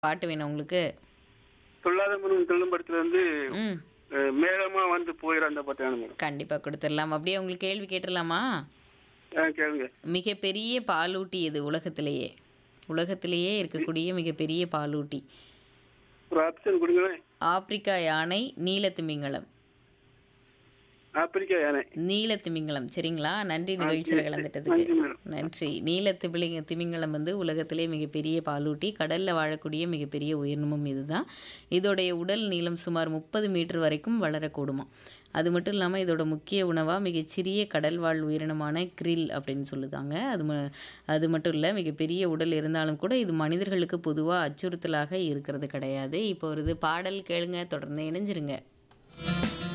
பாட்டு வேணும் உங்களுக்கு சொல்லாத மனம் சொல்லும் படத்துல வந்து ம் அஹ், மேகமா வந்து போயிட அந்த பாட்டு வேணும் மேடம் கண்டிப்பா கொடுத்துடலாம் அப்படியே உங்களுக்கு கேள்வி கேட்டுடலாமா ஆ கேளுங்க மிகப்பெரிய பாலூட்டி இது உலகத்திலேயே உலகத்திலேயே இருக்கக்கூடிய மிகப்பெரிய பாலூட்டி ஒரு ஆப்ஷன் கொடுங்களேன் ஆப்பிரிக்கா யானை நீலத்திமிங்கலம் ஆப்பிரிக்கா யானை நீலத்திமிங்கலம் சரிங்களா நன்றி நிகழ்ச்சியில் கலந்துட்டதுக்கு நன்றி மேடம் நன்றி நீலத்திமிங்க திமிங்கலம் வந்து உலகத்திலே மிகப்பெரிய பாலூட்டி கடல்ல வாழக்கூடிய மிகப்பெரிய உயிரினமும் இதுதான் இதோடைய உடல் நீளம் சுமார் முப்பது மீட்டர் வரைக்கும் வளரக்கூடுமா அது மட்டும் இல்லாமல் இதோட முக்கிய உணவாக மிகச்சிறிய கடல்வாழ் உயிரினமான கிரில் அப்படின்னு சொல்லுதாங்க அது ம அது மட்டும் இல்லை மிகப்பெரிய உடல் இருந்தாலும் கூட இது மனிதர்களுக்கு பொதுவாக அச்சுறுத்தலாக இருக்கிறது கிடையாது இப்போ ஒரு இது பாடல் கேளுங்க தொடர்ந்து இணைஞ்சிருங்க